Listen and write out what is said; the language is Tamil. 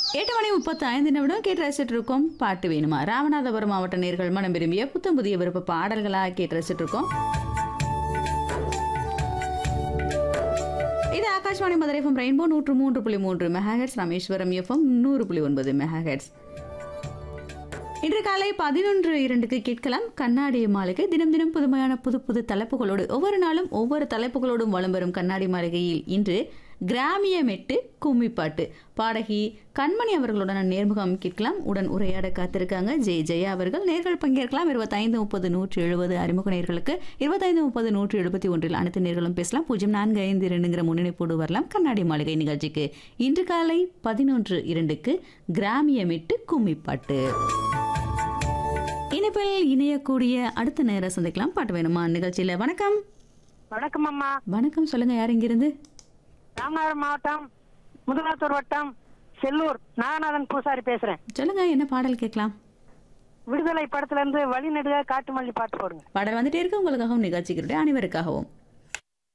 எட்டு மணி முப்பத்தி ஐந்து நிமிடம் கேட்டு ரசிச்சுட்டு இருக்கோம் பாட்டு வேணுமா ராமநாதபுரம் மாவட்ட நேர்கள் மனம் விரும்பிய புத்தம் புதிய விருப்ப பாடல்களாக கேட்டு ரசிச்சுட்டு இருக்கோம் இது ஆகாஷ்வாணி மதுரை எஃப்எம் ரெயின்போ நூற்று மூன்று புள்ளி மூன்று மெகாஹெட்ஸ் ராமேஸ்வரம் எஃப்எம் நூறு புள்ளி ஒன்பது மெகாஹெட்ஸ் இன்று காலை பதினொன்று இரண்டுக்கு கேட்கலாம் கண்ணாடி மாளிகை தினம் தினம் புதுமையான புது புது தலைப்புகளோடு ஒவ்வொரு நாளும் ஒவ்வொரு தலைப்புகளோடும் வலம் வரும் கண்ணாடி மாளிகையில் இன்று கிராமிய மெட்டு கும்மிப்பாட்டு பாடகி கண்மணி அவர்களுடன் நேர்முகம் கேட்கலாம் உடன் உரையாட காத்திருக்காங்க ஜெய் ஜெயா அவர்கள் நேர்கள் பங்கேற்கலாம் இருபத்தைந்து முப்பது நூற்றி எழுபது அறிமுக நேர்களுக்கு இருபத்தைந்து முப்பது நூற்றி எழுபத்தி ஒன்றில் அனைத்து நேர்களும் பேசலாம் பூஜ்ஜியம் நான்கு ஐந்து இரண்டுங்கிற முன்னணிப்போடு வரலாம் கண்ணாடி மாளிகை நிகழ்ச்சிக்கு இன்று காலை பதினொன்று இரண்டுக்கு கிராமிய மெட்டு கும்மிப்பாட்டு இனிப்பில் இணையக்கூடிய அடுத்த நேரம் சந்திக்கலாம் பாட்டு வேணுமா நிகழ்ச்சியில வணக்கம் வணக்கம் அம்மா வணக்கம் சொல்லுங்க யார் இங்கிருந்து ராமநாதபுரம் மாவட்டம் முதலாத்தூர் வட்டம் செல்லூர் நாகநாதன் பூசாரி பேசுறேன் சொல்லுங்க என்ன பாடல் கேட்கலாம் விடுதலை படத்துல இருந்து வழி நெடுக காட்டு மல்லி பாட்டு போடுங்க பாடல் வந்துட்டே இருக்கு உங்களுக்காகவும் நிகழ்ச்சிகளுடைய அனைவருக்காகவும்